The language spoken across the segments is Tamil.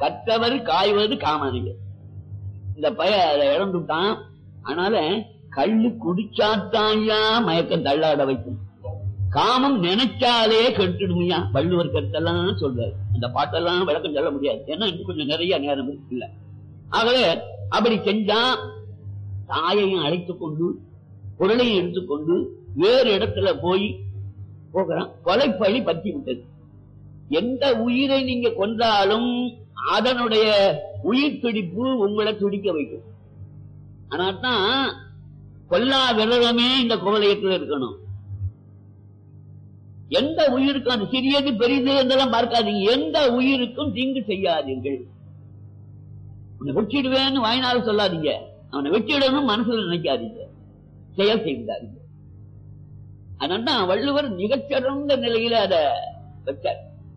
கற்றவர் காய்வது காமனிகள் இந்த பய அதை இழந்துட்டான் அதனால கள்ளு குடிச்சாத்தாயா மயக்கம் தள்ளாட வைக்கும் காமம் நினைச்சாலே கெட்டுடுமையா வள்ளுவர் கருத்தெல்லாம் சொல்றாரு அந்த பாட்டெல்லாம் விளக்கம் சொல்ல முடியாது ஏன்னா இன்னும் கொஞ்சம் நிறைய நேரம் இருக்கு இல்ல ஆகவே அப்படி செஞ்சா தாயையும் அழைத்துக் கொண்டு பொருளையும் எடுத்துக்கொண்டு வேறு இடத்துல போய் போகிறான் கொலைப்பழி பற்றி விட்டது எந்த உயிரை நீங்க கொன்றாலும் அதனுடைய உயிர் துடிப்பு உங்களை துடிக்க வைக்கும் ஆனாதான் கொல்லா விரதமே இந்த கோவலயத்தில் இருக்கணும் எந்த உயிருக்கும் அது சிறியது பெரியது என்றெல்லாம் பார்க்காதீங்க எந்த உயிருக்கும் தீங்கு செய்யாதீர்கள் உன்னை வெட்டிடுவேன்னு வாயினால சொல்லாதீங்க அவனை வெட்டிடணும் மனசுல நினைக்காதீங்க செயல் செய்தாதீங்க அதனால்தான் வள்ளுவர் மிகச்சிறந்த நிலையில அதை வச்சார்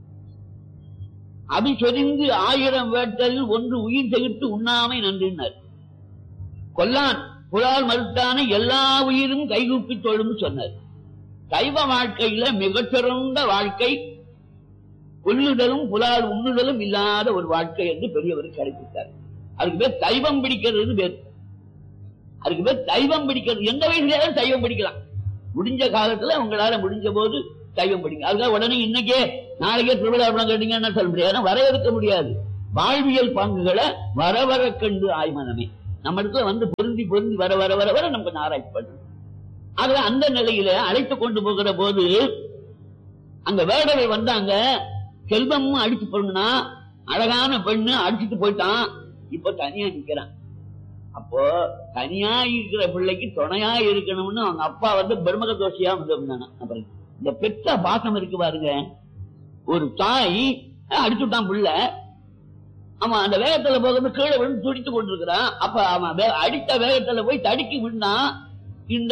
அபி சொரிந்து ஆயிரம் வேட்டல் ஒன்று உயிர் செகுத்து உண்ணாமை நன்றினார் கொல்லான் புலால் மறுத்தான எல்லா உயிரும் கைகூப்பி தொழும் சொன்னார் சைவ வாழ்க்கையில மிகச்சிறந்த வாழ்க்கை கொல்லுதலும் புலால் உண்ணுதலும் இல்லாத ஒரு வாழ்க்கை என்று பெரியவர் கருப்பித்தார் அதுக்கு பேர் சைவம் பிடிக்கிறது பேர் அதுக்கு பேர் சைவம் பிடிக்கிறது எந்த வயசுல சைவம் பிடிக்கலாம் முடிஞ்ச காலத்துல உங்களால முடிஞ்ச போது சைவம் பிடிக்கும் அதுக்காக உடனே இன்னைக்கே நாளைக்கே திருவிழா கேட்டீங்கன்னா சொல்ல முடியாது வரையறுக்க முடியாது வாழ்வியல் பங்குகளை வர வர கண்டு ஆய்மனமே நம்ம இடத்துல வந்து பொருந்தி பொருந்தி வர வர வர வர நம்ம ஆராய்ச்சி பண்ணணும் ஆகவே அந்த நிலையில அழைத்து கொண்டு போகிற போது அங்க வேடவை வந்தாங்க செல்வமும் அடிச்சு போனா அழகான பெண்ணு அடிச்சுட்டு போயிட்டான் இப்ப தனியா நிக்கிறான் அப்போ தனியா இருக்கிற பிள்ளைக்கு துணையா இருக்கணும்னு அவங்க அப்பா வந்து பிரம்மக தோஷியா வந்து அப்புறம் இந்த பெற்ற பாசம் இருக்கு பாருங்க ஒரு தாய் அடிச்சுட்டான் புள்ள அவன் அந்த வேகத்துல போகிறது கீழே விழுந்து துடித்து கொண்டிருக்கிறான் அப்ப அவன் வே- அடித்த வேகத்துல போய் தடுக்கி விடுனா இந்த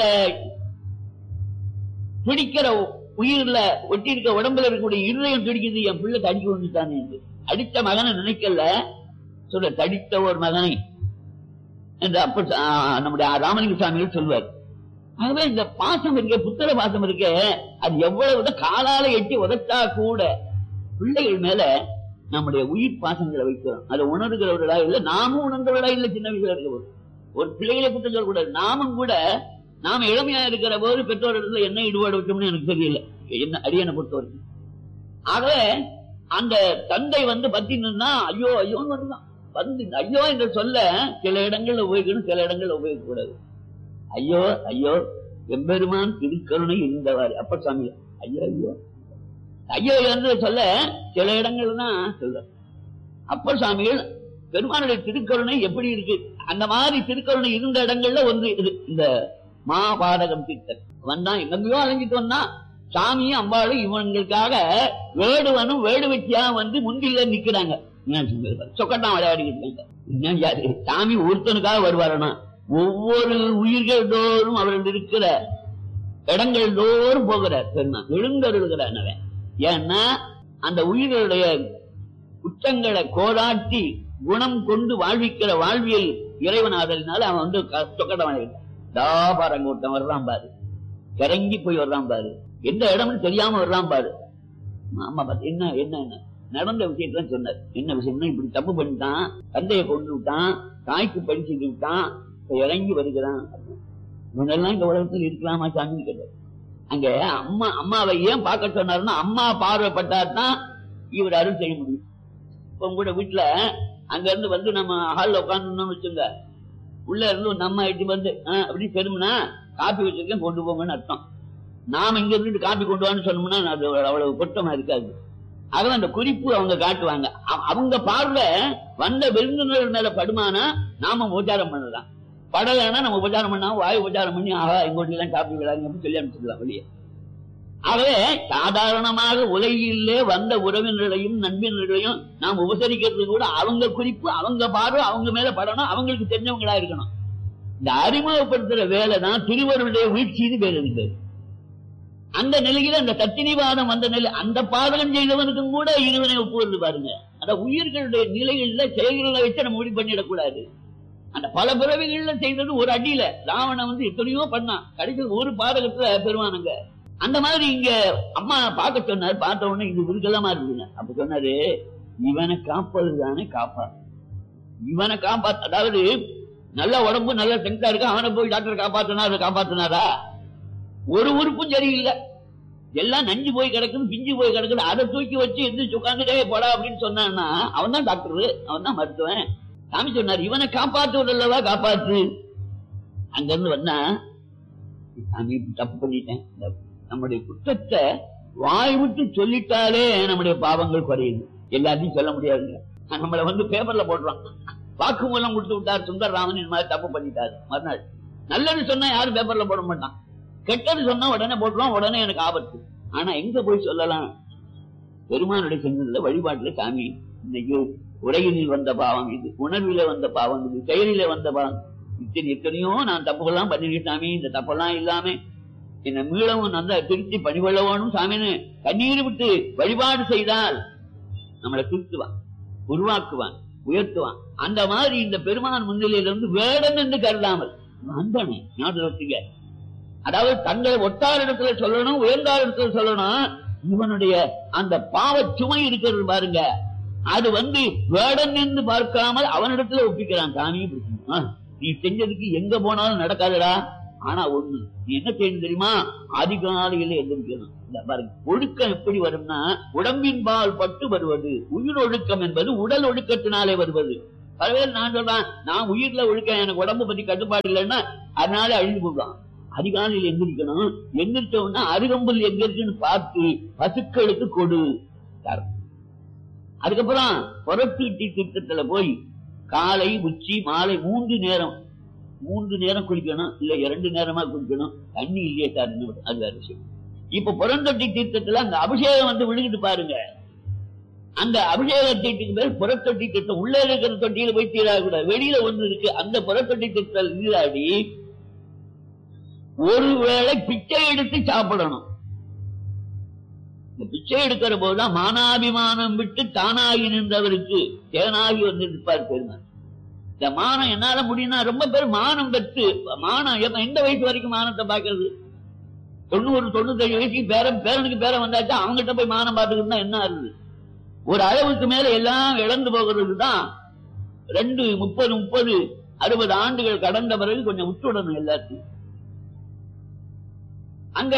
துடிக்கிற உயிர்ல ஒட்டி இருக்க உடம்புல இருக்கக்கூடிய இருதயம் துடிக்குது என் பிள்ளை தடிக்க விழுந்துட்டானே என்று அடித்த மகனை நினைக்கல சொல்ற தடித்த ஒரு மகனை என்று அப்ப ஆ, நம்முடைய ராமலிங்க சுவாமிகள் சொல்வார் ஆகவே இந்த பாசம் இருக்க புத்திர பாசம் இருக்க அது எவ்வளவு காலால எட்டி உதச்சா கூட பிள்ளைகள் மேல நம்முடைய உயிர் பாசங்களை வைக்கிறோம் அதை உணர்கிறவர்களா இல்ல நாமும் உணர்ந்தவர்களா இல்ல சின்ன வயசுல இருக்க போது ஒரு பிள்ளைகளை குற்றம் சொல்லக்கூடாது நாமும் கூட நாம இளமையா இருக்கிற போது பெற்றோரிடத்துல என்ன ஈடுபாடு வச்சோம்னு எனக்கு தெரியல என்ன அரியணை பொறுத்த வரைக்கும் ஆகவே அந்த தந்தை வந்து பத்தினா ஐயோ ஐயோன்னு வருதான் வந்து இந்த ஐயோ என்று சொல்ல சில இடங்கள்ல உபயோகிக்கணும் சில இடங்கள்ல உபயோகிக்க கூடாது ஐயோ ஐயோ எம்பெருமான் திருக்கருணை இருந்தவாறு அப்ப சாமி ஐயோ ஐயோ ஐயோ என்று சொல்ல சில இடங்கள்ல தான் சொல்ற அப்பர் சாமிகள் பெருமானுடைய திருக்கருணை எப்படி இருக்கு அந்த மாதிரி திருக்கருணை இருந்த இடங்கள்ல ஒன்று இது இந்த மாபாதகம் தீர்த்தன் வந்தான் எங்கேயோ அலைஞ்சிட்டு வந்தான் சாமியும் அம்பாளும் இவங்களுக்காக வேடுவனும் வேடுவச்சியா வந்து முந்தில நிக்கிறாங்க சொக்கட்டான் விளையாடிக்கிட்டு இருக்காங்க என்ன யாரு சாமி ஒருத்தனுக்காக வருவாரனா ஒவ்வொரு உயிர்கள் தோறும் அவர்கள் இருக்கிற இடங்கள் தோறும் போகிறார் பெருமான் எழுந்தருள்கிறான் அவன் ஏன்னா அந்த உயிர்களுடைய குற்றங்களை கோடாட்டி குணம் கொண்டு வாழ்விக்கிற வாழ்வியல் இறைவனாதலினால அவன் வந்து சொக்கடம் தாபாரங்கூட்டம் வர்றான் பாரு இறங்கி போய் வர்றான் பாரு எந்த இடம்னு தெரியாம வர்றான் பாரு ஆமா பாரு என்ன என்ன என்ன நடந்த விஷயத்தான் சொன்னார் என்ன விஷயம்னா இப்படி தப்பு பண்ணிட்டான் தந்தையை கொண்டு விட்டான் தாய்க்கு படிச்சு விட்டான் இப்ப இறங்கி வருகிறான் இவனெல்லாம் இந்த உலகத்தில் இருக்கலாமா சாமின்னு கேட்டார் அங்க அம்மா அம்மாவை ஏன் பார்க்க சொன்னாருன்னா அம்மா பார்வைப்பட்டாதான் இவர் அருள் செய்ய முடியும் இப்ப உங்க வீட்டுல அங்க இருந்து வந்து நம்ம ஹால்ல உட்காந்துருந்தோம்னு வச்சுங்க உள்ள இருந்து ஒரு நம்ம இட்டு வந்து ஆஹ் அப்படி பெருமுனா காப்பி வச்சிருக்கேன் கொண்டு போங்கன்னு அர்த்தம் நாம இங்க இருந்துட்டு காப்பி கொண்டு வான்னு சொன்னோம்னா அது அவ்வளவு பொருத்தமா இருக்காது ஆகவே அந்த குறிப்பு அவங்க காட்டுவாங்க அவ- அவங்க பார்வை வந்த விருந்தினர் மேல படுமானா நாம உபச்சாரம் பண்ணலாம் படலைன்னா நம்ம உபச்சாரம் பண்ணா வாய் உபச்சாரம் பண்ணி ஆஹா எங்கோட்டி எல்லாம் காப்பி விடாங்க அப்படின்னு சொல்லி அனுப்பிச்சிடலாம் வெளியே ஆகவே சாதாரணமாக உலகிலே வந்த உறவினர்களையும் நண்பினர்களையும் நாம் உபசரிக்கிறது கூட அவங்க குறிப்பு அவங்க பார்வை அவங்க மேல படணும் அவங்களுக்கு தெரிஞ்சவங்களா இருக்கணும் இந்த அறிமுகப்படுத்துற வேலை தான் திருவருடைய வீழ்ச்சின்னு பேர் இருந்தது அந்த நிலையில அந்த தத்தினிவாதம் வந்த நிலை அந்த பாதகம் செய்தவனுக்கும் கூட இருவனை ஒப்புவது பாருங்க அந்த உயிர்களுடைய நிலைகள்ல செயல்களை வச்சு நம்ம முடிவு பண்ணிடக்கூடாது அந்த பல பிறவிகள்ல செய்தது ஒரு அடியில ராவணன் வந்து எத்தனையோ பண்ணான் கடைசியில் ஒரு பாதகத்துல பெருமானுங்க அந்த மாதிரி இங்க அம்மா பார்க்க சொன்னார் பார்த்த உடனே இது விருக்கலமா இருக்குங்க அப்ப சொன்னாரு இவனை காப்பது தானே காப்பா இவனை காப்பாத்த அதாவது நல்ல உடம்பு நல்ல ஸ்ட்ரென்த்தா இருக்கு அவனை போய் டாக்டர் காப்பாத்தினாரு காப்பாத்தினாரா ஒரு உறுப்பும் சரியில்லை எல்லாம் நஞ்சு போய் கிடக்குது பிஞ்சு போய் கிடக்குது அதை தூக்கி வச்சு எந்திரிச்சு உட்காந்துட்டே போடா அப்படின்னு சொன்னான்னா அவன் தான் டாக்டர் அவன் தான் மருத்துவன் சாமி சொன்னார் இவனை காப்பாற்றுவதல்லவா காப்பாத்து அங்க இருந்து வந்தா சாமி இப்படி தப்பு பண்ணிட்டேன் இந்த நம்முடைய குற்றத்தை வாய் விட்டு சொல்லிட்டாலே நம்முடைய பாவங்கள் குறையுது எல்லாத்தையும் சொல்ல முடியாதுங்க நம்மளை வந்து பேப்பர்ல போடுறான் வாக்குமூலம் கொடுத்து விட்டார் சுந்தரராமன் இந்த மாதிரி தப்பு பண்ணிட்டாரு மறுநாள் நல்லது சொன்னா யாரும் பேப்பர்ல போட மாட்டான் கெட்டது சொன்னா உடனே போட்டுருவான் உடனே எனக்கு ஆபத்து ஆனா எங்க போய் சொல்லலாம் பெருமானுடைய செஞ்சதுல வழிபாட்டுல சாமி இன்னைக்கு உரையினில் வந்த பாவம் இது உணர்வில வந்த பாவம் இது செயலில வந்த பாவம் இத்தனை எத்தனையோ நான் தப்புகள்லாம் பண்ணிருக்கேன் சாமி இந்த தப்பெல்லாம் இல்லாம என்னை மீளவும் அந்த திருத்தி பணிவள்ளவனும் சாமின்னு கண்ணீர் விட்டு வழிபாடு செய்தால் நம்மளை திருத்துவான் உருவாக்குவான் உயர்த்துவான் அந்த மாதிரி இந்த பெருமான் முன்னிலையில இருந்து வேடம் என்று கருதாமல் வந்தனே ஞாபகத்துக்கு அதாவது தங்களை ஒட்டார் இடத்துல சொல்லணும் உயர்ந்தார் இடத்துல சொல்லணும் இவனுடைய அந்த பாவ சுமை இருக்கிறது பாருங்க அது வந்து வேடன் என்று பார்க்காமல் அவனிடத்துல ஒப்பிக்கிறான் சாமி ஆ, நீ செஞ்சதுக்கு எங்க போனாலும் நடக்காதடா ஆனா ஒண்ணு நீ என்ன செய்யணும் தெரியுமா அதிகாலையில எந்திரிக்கணும் இந்த பாருங்க ஒழுக்கம் எப்படி வரும்னா உடம்பின் பால் பட்டு வருவது உயிர் ஒழுக்கம் என்பது உடல் ஒழுக்கத்தினாலே வருவது பலவேறு நான் சொல்றேன் நான் உயிர்ல ஒழுக்கம் எனக்கு உடம்பு பத்தி கட்டுப்பாடு இல்லைன்னா அதனால அழிந்து போடுறான் அதிகாலையில் எந்திரிக்கணும் எந்திரிச்சோம்னா அருகம்புல் எங்க இருக்குன்னு பார்த்து பசுக்களுக்கு கொடு தரணும். அதுக்கப்புறம் புறத்தீட்டி திட்டத்துல போய் காலை உச்சி மாலை மூன்று நேரம் மூன்று நேரம் குளிக்கணும் இல்ல இரண்டு நேரமா குளிக்கணும் தண்ணி இல்லையே சார் இன்னும் அது வேற விஷயம் இப்ப புறந்தொட்டி தீர்த்தத்துல அந்த அபிஷேகம் வந்து விழுகிட்டு பாருங்க அந்த அபிஷேக தீட்டுக்கு பேர் புறத்தொட்டி திட்டம் உள்ள இருக்கிற தொட்டியில போய் தீராக்கூடாது வெளியில ஒண்ணு இருக்கு அந்த புறத்தொட்டி திட்டத்தில் நீராடி ஒருவேளை பிச்சை எடுத்து சாப்பிடணும் இந்த பிச்சை எடுக்கிற போதுதான் மானாபிமானம் விட்டு தானாகி நின்றவருக்கு தேனாகி வந்து நிற்பார் பெருமாள் இந்த மானம் என்னால முடியும்னா ரொம்ப பேர் மானம் பெற்று மானம் எப்ப- எந்த வயசு வரைக்கும் மானத்தை பாக்குறது தொண்ணூறு தொண்ணூத்தஞ்சு வயசுக்கு பேரன் பேரனுக்கு பேரன் வந்தாச்சா அவங்ககிட்ட போய் மானம் பார்த்துக்கிட்டு என்ன ஆகுது ஒரு அளவுக்கு மேல எல்லாம் இழந்து போகிறது தான் ரெண்டு முப்பது முப்பது அறுபது ஆண்டுகள் கடந்த பிறகு கொஞ்சம் விட்டுவிடணும் எல்லாத்தையும் அங்க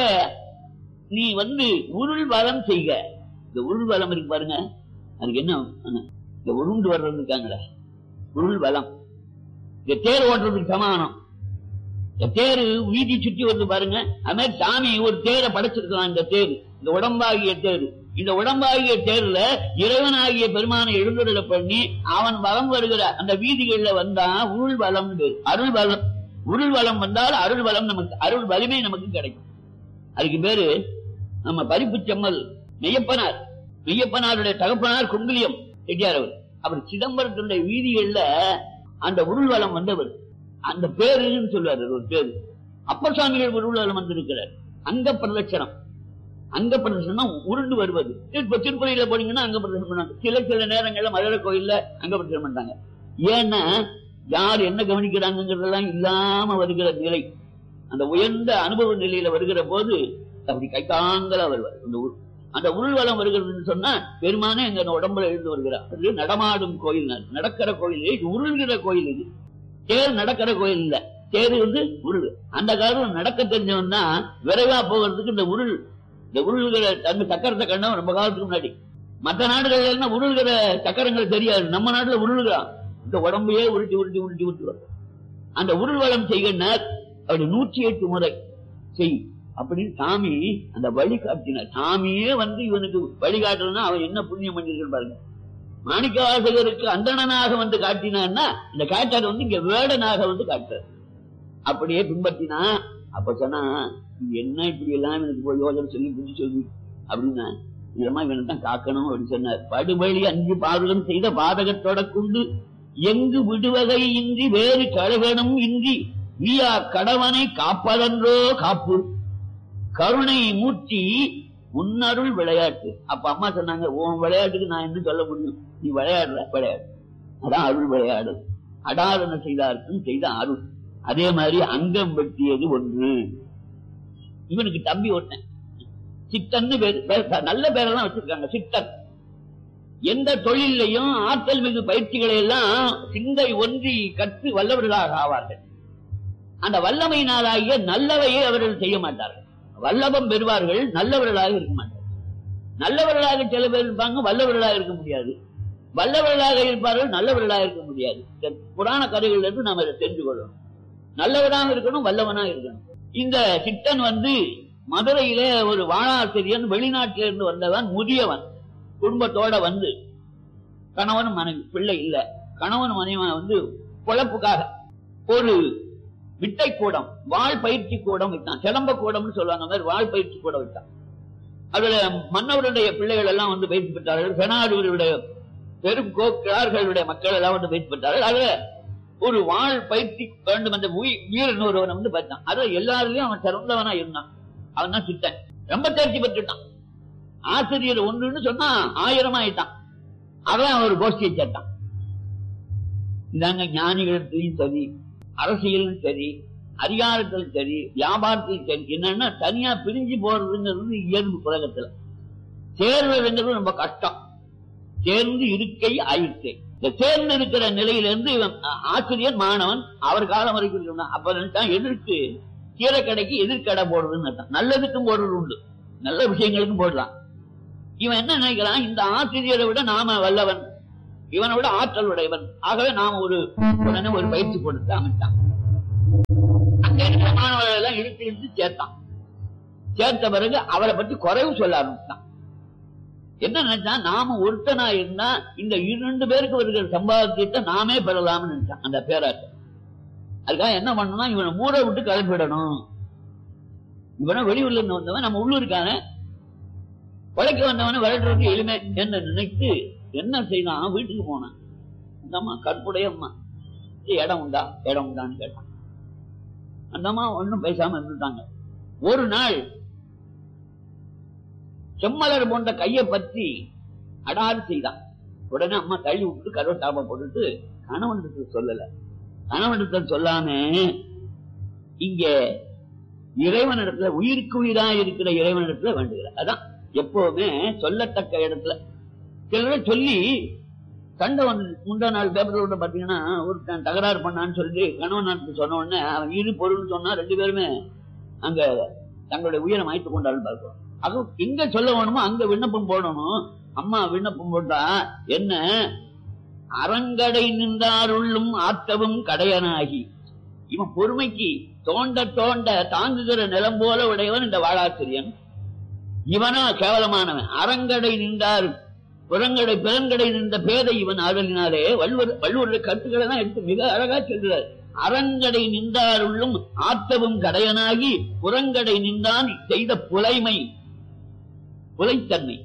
நீ வந்து உருள் வலம் செய்க இந்த உருள் வலம் இருக்கு பாருங்க அதுக்கு என்ன என்ன? இந்த உருண்டு வர்றது இருக்காங்களே உருள் வலம் இந்த தேர் ஓட்டுறதுக்கு சமானம் இந்த தேரு வீதி சுற்றி வந்து பாருங்க அது மாதிரி சாமி ஒரு தேரை படைச்சிருக்கலாம் இந்த தேர் இந்த உடம்பாகிய தேர் இந்த உடம்பாகிய தேர்ல இறைவனாகிய பெருமானை எழுந்துடல பண்ணி அவன் வலம் வருகிற அந்த வீதிகள்ல வந்தா உருள் வலம் அருள் வலம் உருள் வலம் வந்தால் அருள் வலம் நமக்கு அருள் வலிமை நமக்கு கிடைக்கும் அதுக்கு பேரு நம்ம பரிப்பு செம்மல் மெய்யப்பனார் மெய்யப்பனாருடைய தகப்பனார் குங்குலியம் செட்டியார் அவர் அவர் சிதம்பரத்துடைய வீதிகள்ல அந்த உருள்வலம் வந்தவர் அந்த பேருன்னு சொல்லுவார் அது ஒரு பேரு அப்பர் சுவாமிகள் உருள்வலம் வந்திருக்கிறார் அங்க பிரதட்சணம் அங்க பிரதட்சணம் உருண்டு வருவது இப்ப திருப்பதியில போனீங்கன்னா அங்க பிரதட்சணம் பண்ணாங்க சில சில நேரங்கள்ல மதுரை கோயில்ல அங்க பிரதட்சணம் பண்றாங்க ஏன்னா யார் என்ன கவனிக்கிறாங்கிறதெல்லாம் இல்லாம வருகிற நிலை அந்த உயர்ந்த அனுபவ நிலையில வருகிற போது அப்படி கைத்தாங்கலா வருவார் அந்த உரு- அந்த உள்வலம் வருகிறதுன்னு சொன்னா பெருமானே எங்க உடம்புல எழுந்து வருகிறார் அது நடமாடும் கோயில் ந- நடக்கிற கோயில் இது உருள்கிற கோயில் இது தேர் நடக்கிற கோயில் இல்ல தேர் வந்து உருள் அந்த காலத்துல நடக்க தெரிஞ்சவன் தான் விரைவா போகிறதுக்கு இந்த உருள் இந்த உருள்கிற அந்த சக்கரத்தை கண்டவன் ரொம்ப காலத்துக்கு முன்னாடி மற்ற நாடுகள்ல எல்லாம் உருள்கிற சக்கரங்கள் தெரியாது நம்ம நாட்டுல உருள்கிறான் இந்த உடம்பையே உருட்டி உருட்டி உருட்டி உருட்டி வரும் அந்த உருள்வலம் செய்கின்றார் அப்படி நூற்றி எட்டு முறை செய் அப்படின்னு சாமி அந்த வழி காட்டினார் சாமியே வந்து இவனுக்கு வழிகாட்டணும்னா அவன் என்ன புண்ணியம் பண்ணிருக்கான் பாருங்க மாணிக்கவாசகருக்கு அந்தணனாக வந்து காட்டினான்னா இந்த காட்டார் வந்து இங்க வேடனாக வந்து காட்டார் அப்படியே பின்பற்றினா அப்ப சொன்னா "நீ என்ன இப்படி எல்லாம் எனக்கு போய் யோசனை சொல்லி புத்தி சொல்லி அப்படின்னா இதமா இவனை தான் காக்கணும் அப்படின்னு சொன்னார் படுபழி அஞ்சு பாதகம் செய்த பாதகத்தோட கொண்டு எங்கு விடுவகை இன்றி வேறு கழகனும் இன்றி வீயா கடவனை காப்பதன்றோ காப்பு கருணை மூர்த்தி உன்னருள் விளையாட்டு அப்ப அம்மா சொன்னாங்க உன் விளையாட்டுக்கு நான் என்ன சொல்ல முடியும் நீ விளையாடுற விளையாடு அதான் அருள் விளையாடு அடாதன செய்தார்க்கும் செய்த அருள் அதே மாதிரி அங்கம் வெட்டியது ஒன்று இவனுக்கு தம்பி ஒருத்தன் சித்தன்னு பேரு பேர் நல்ல பேரெல்லாம் வச்சிருக்காங்க சித்தன் எந்த தொழிலையும் ஆற்றல் மிகு பயிற்சிகளை எல்லாம் சிந்தை ஒன்றி கற்று வல்லவர்களாக ஆவார்கள் அந்த வல்லமையினாலாகிய நல்லவையை அவர்கள் செய்ய மாட்டார்கள் வல்லபம் பெறுவார்கள் நல்லவர்களாக இருக்க மாட்டார்கள் நல்லவர்களாக சில பேர் இருப்பாங்க வல்லவர்களாக இருக்க முடியாது வல்லவர்களாக இருப்பார்கள் நல்லவர்களாக இருக்க முடியாது இந்த புராண கதைகள்ல இருந்து நாம இதை தெரிந்து கொள்ளணும் நல்லவனாக இருக்கணும் வல்லவனாக இருக்கணும் இந்த சித்தன் வந்து மதுரையில ஒரு வாழாசிரியன் வெளிநாட்டில இருந்து வந்தவன் முதியவன் குடும்பத்தோட வந்து கணவன் மனைவி பிள்ளை இல்ல கணவன் மனைவி வந்து பொழப்புக்காக ஒரு விட்டை கூடம் வாழ் பயிற்சி கூடம் விட்டான் சிலம்ப கூடம்னு சொல்லுவாங்க அந்த மாதிரி வாழ் பயிற்சி கூடம் விட்டான் அதுல மன்னவருடைய பிள்ளைகள் எல்லாம் வந்து பயிற்சி பெற்றார்கள் பெனாடுவருடைய பெரும் கோக்கிழார்களுடைய மக்கள் எல்லாம் வந்து பயிற்சி பெற்றார்கள் அதுல ஒரு வாழ் பயிற்சி வேண்டும் என்ற வீ- வீரன் ஒருவனை வந்து பார்த்தான் அதுல எல்லாருலயும் அவன் சிறந்தவனா இருந்தான் அவன் தான் சித்தன் ரொம்ப தேர்ச்சி பெற்றுட்டான் ஆசிரியர் ஒன்றுன்னு சொன்னா ஆயிரம் ஆயிட்டான் அவன் ஒரு கோஷ்டியை சேர்த்தான் இதாங்க ஞானிகளுக்கும் சரி அரசியலும் சரி அதிகாரத்திலும் சரி வியாபாரத்திலும் சரி என்னன்னா தனியா பிரிஞ்சு போறதுங்கிறது இயல்பு உலகத்துல சேர்வதுங்கிறது ரொம்ப கஷ்டம் சேர்ந்து இருக்கை ஆயிற்று இந்த சேர்ந்து இருக்கிற நிலையிலிருந்து இவன் ஆ- ஆசிரியர் மாணவன் அவர் காலம் வரைக்கும் இருந்தான் அப்ப நினைச்சான் எதிர்க்கு கீரை கடைக்கு எதிர்கடை போடுறதுன்னு அர்த்தம். நல்லதுக்கும் போடுறது உண்டு நல்ல விஷயங்களுக்கும் போடுறான் இவன் என்ன நினைக்கிறான் இந்த ஆசிரியரை விட நாம வல்லவன் இவனை விட ஆற்றல் உடையவன் ஆகவே நாம ஒரு உடனே ஒரு பயிற்சி கொடுத்து அமைத்தான் அங்க இருக்கிற மாணவர்கள் எல்லாம் இழுத்து இழுத்து சேர்த்தான் சேர்த்த பிறகு அவரை பற்றி குறைவு சொல்ல ஆரம்பிச்சான் என்ன நினைச்சா நாம ஒருத்தனா இருந்தா இந்த இரண்டு பேருக்கு வருகிற சம்பாத்தியத்தை நாமே பெறலாம்னு நினைச்சான் அந்த பேராசை அதுக்காக என்ன பண்ணணும் இவனை ஊரை விட்டு கிளப்பிடணும் இவனை வெளியூர்ல இருந்து வந்தவன் நம்ம உள்ளூருக்கான உழைக்க வந்தவனை விரட்டுறது எளிமை என்று நினைத்து என்ன செய்தான் வீட்டுக்கு போனான் அந்த அம்மா கற்புடைய அம்மா "ஏய், இடம் உண்டா இடம் உண்டான்னு கேட்டான் அந்த அம்மா ஒண்ணும் பேசாம இருந்துட்டாங்க ஒரு நாள் செம்மலர் போன்ற கையை பற்றி அடாறு செய்தான் உடனே அம்மா தள்ளி விட்டு கருவட்டாம போட்டுட்டு கணவனுக்கு சொல்லல கணவனுக்கு சொல்லாம இங்க இறைவனிடத்துல உயிருக்கு உயிரா இருக்கிற இறைவனிடத்துல வேண்டுகிறார் அதான் எப்பவுமே சொல்லத்தக்க இடத்துல சிலர் சொல்லி சண்டை வந்து முந்தா நாள் பேப்பர்ல பாத்தீங்கன்னா ஒருத்தன் தகராறு பண்ணான்னு சொல்லி கணவன் நாட்டுக்கு சொன்ன உடனே அவன் இரு பொருள்னு சொன்னா ரெண்டு பேருமே அங்க தங்களுடைய உயிரை மாய்த்து கொண்டாலும் பார்க்கிறோம் அதுவும் எங்க சொல்ல வேணுமோ அங்க விண்ணப்பம் போடணும் அம்மா விண்ணப்பம் போட்டா என்ன அரங்கடை நின்றாருள்ளும் ஆத்தவும் கடையனாகி இவன் பொறுமைக்கு தோண்ட தோண்ட தாங்குகிற நிலம் போல உடையவன் இந்த வாழாசிரியன் இவனா கேவலமானவன் அரங்கடை நின்றார் புறங்கடை பிறங்கடை நின்ற பேதை இவன் ஆதலினாலே வள்ளுவர் வள்ளுவருடைய கருத்துக்களை தான் எடுத்து மிக அழகா சொல்கிறார் அரங்கடை நின்றாருள்ளும் ஆத்தவும் கடையனாகி புறங்கடை நின்றான் செய்த புலைமை புலைத்தன்மை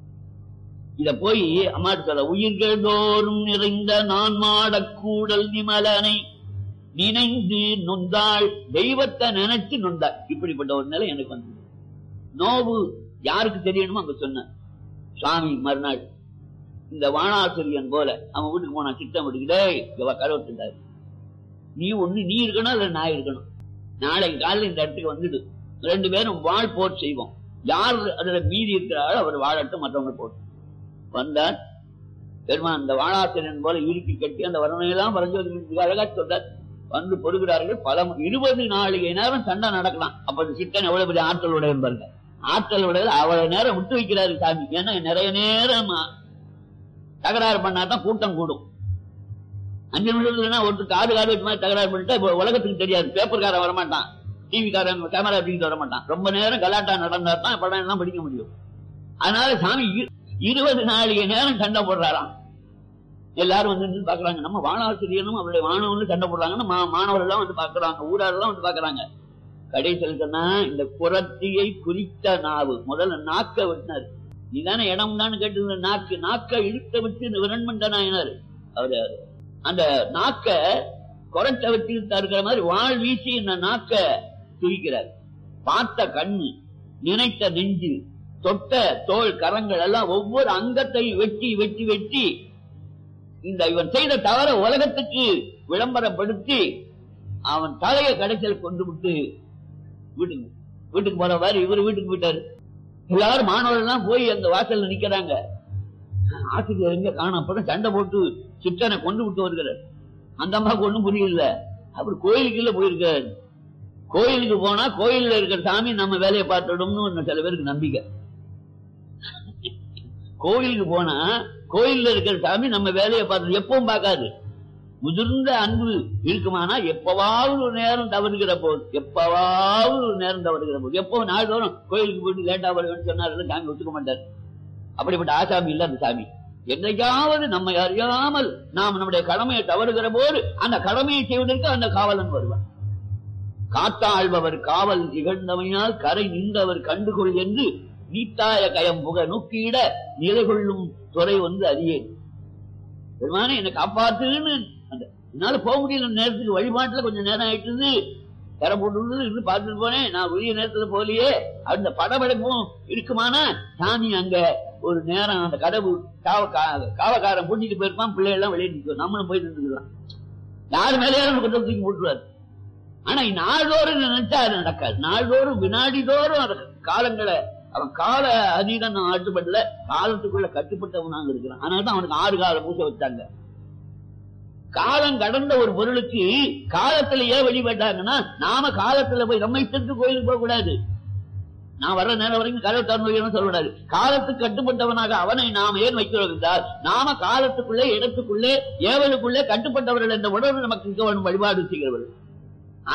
இத போய் அம்மாட்டு சொல்ல உயிர்கள் தோறும் நிறைந்த நான் மாடக்கூடல் நிமலனை நினைந்து நொந்தாள் தெய்வத்தை நினைச்சு நொந்தாள் இப்படிப்பட்ட ஒரு நிலை எனக்கு வந்தது நோவு யாருக்கு தெரியணுமோ அங்க சொன்ன சுவாமி மறுநாள் இந்த வானாசிரியன் போல அவன் வீட்டுக்கு போனா சித்தம் விட்டுக்கிட்டே இவ கருவத்துட்டாரு நீ ஒண்ணு நீ இருக்கணும் இல்ல நான் இருக்கணும் நாளைக்கு காலையில இந்த இடத்துக்கு வந்துடு ரெண்டு பேரும் வாழ் போர் செய்வோம் யார் அதுல மீதி இருக்கிறாரோ அவர் வாழட்டும் மற்றவங்க போட்டு வந்தார் பெருமான் அந்த வாழாசிரியன் போல இறுக்கி கட்டி அந்த வர்ணனையெல்லாம் வரைஞ்சு அழகா சொல்றார் வந்து பொறுகிறார்கள் பல மு- இருபது நாளிகை நேரம் சண்டை நடக்கலாம் அப்ப அந்த சித்தன் எவ்வளவு பெரிய ஆற்றல் உடைய பாருங்க ஆற்றல் உடைய அவ்வளவு நேரம் விட்டு வைக்கிறாரு சாமி ஏன்னா நிறைய நேரம் தகராறு பண்ணாதான் கூட்டம் கூடும் அஞ்சு நிமிஷத்துலனா ஒருத்தர் காது காது வச்ச மாதிரி தகராறு பண்ணிட்டா இப்ப உலகத்துக்கு தெரியாது பேப்பர்காரன் வரமாட்டான் டிவிக்காரன் கேமரா அப்படிங்கிட்டு வரமாட்டான் ரொம்ப நேரம் கலாட்டா நடந்தா தான் படம் எல்லாம் படிக்க முடியும் அதனால சாமி இரு- இருபது நாளிகை நேரம் சண்டை போடுறாராம் எல்லாரும் வந்து நின்னு பாக்குறாங்க நம்ம வானாசிரியனும் அவருடைய வானவனும் சண்டை போடுறாங்கன்னு மா- மாணவர்கள் எல்லாம் வந்து பாக்குறாங்க ஊராரெல்லாம் வந்து பாக்குறாங்க கடைசியில் சொன்னா இந்த புரட்சியை குறித்த நாவு முதல்ல நாக்க விட்டாரு நீதானே இடம் தான் கேட்டு நாக்கு நாக்க இழுத்த விட்டு விரண்மண்ட நாயனார் அவரு அந்த நாக்க குறைச்ச வச்சு இருக்கிற மாதிரி வாழ் வீசி இந்த நாக்க துதிக்கிறார் பார்த்த கண்ணு நினைத்த நெஞ்சு தொட்ட தோல் கரங்கள் எல்லாம் ஒவ்வொரு அங்கத்தை வெட்டி வெட்டி வெட்டி இந்த இவன் செய்த தவற உலகத்துக்கு விளம்பரப்படுத்தி அவன் தலையை கடைசியில் கொண்டு விட்டு வீட்டுக்கு வீட்டுக்கு போற மாதிரி இவர் வீட்டுக்கு போயிட்டாரு எல்லாரும் மாணவர்கள் எல்லாம் போய் அந்த வாசல்ல நிக்கிறாங்க ஆசிரியர் எங்க காணும் அப்பதான் சண்டை போட்டு சித்தனை கொண்டு விட்டு வருகிறார் அந்த அம்மாவுக்கு ஒண்ணும் புரியல அவர் கோயிலுக்குள்ள போயிருக்காரு கோயிலுக்கு போனா கோயில்ல இருக்கிற சாமி நம்ம வேலையை பார்த்துடும்னு ஒரு சில பேருக்கு நம்பிக்கை கோயிலுக்கு போனா கோயில்ல இருக்கிற சாமி நம்ம வேலையை பார்த்து எப்பவும் பார்க்காது முதிர்ந்த அன்பு இருக்குமானா எப்பவாவது ஒரு நேரம் தவறுகிற போது எப்பவாவது ஒரு நேரம் தவறுகிற போது எப்போ நாள்தோறும் கோயிலுக்கு போயிட்டு லேட்டா வருவேன்னு சொன்னாரு சாமி ஒத்துக்க மாட்டார் அப்படிப்பட்ட ஆசாமி இல்ல அந்த சாமி என்னைக்காவது நம்மை அறியாமல் நாம் நம்முடைய கடமையை தவறுகிற போது அந்த கடமையை செய்வதற்கு அந்த காவலன் வருவான் காத்தாழ்பவர் காவல் திகழ்ந்தமையால் கரை நின்றவர் கண்டுகொள் என்று நீத்தாய கயம் புக நோக்கியிட நிலை கொள்ளும் துறை வந்து அறியேன் பெருமானே என்னை காப்பாத்துன்னு அந்த என்னால போக முடியல நேரத்துக்கு வழிபாட்டுல கொஞ்சம் நேரம் ஆயிட்டுது கரை போட்டு இருந்து பார்த்துட்டு போனேன் நான் உரிய நேரத்துல போலியே அந்த படபடப்பும் இருக்குமானா சாமி அங்க ஒரு நேரம் அந்த கதவு காவ கா- காவக்காரன் பூட்டிட்டு போயிருப்பான் பிள்ளை எல்லாம் வெளியே நிற்கும் நம்மளும் போய் நின்றுக்கலாம் யாரு மேலேயாலும் கொஞ்சம் தூக்கி போட்டுருவாரு ஆனா நாள்தோறும் நினைச்சா அது நடக்காது நாள்தோறும் வினாடிதோறும் அந்த காலங்களை அவன் கால அதீதம் நான் ஆட்டுப்படல காலத்துக்குள்ள கட்டுப்பட்டவனாக இருக்கிறான் அதனால தான் அவனுக்கு ஆறு கால பூசை வச்சாங்க காலம் கடந்த ஒரு பொருளுக்கு காலத்துல ஏன் வழிபட்டாங்கன்னா நாம காலத்துல போய் நம்ம இஷ்டத்துக்கு கோயிலுக்கு போக கூடாது நான் வர்ற நேரம் வரைக்கும் கதவை திறந்து வைக்கணும்னு சொல்லக்கூடாது காலத்துக்கு கட்டுப்பட்டவனாக அவனை நாம் ஏன் வைக்கிறோம் என்றால் நாம காலத்துக்குள்ளே இடத்துக்குள்ளே ஏவலுக்குள்ளே கட்டுப்பட்டவர்கள் என்ற உணர்வு நமக்கு இருக்க வேண்டும் வழிபாடு செய்கிறவர்கள்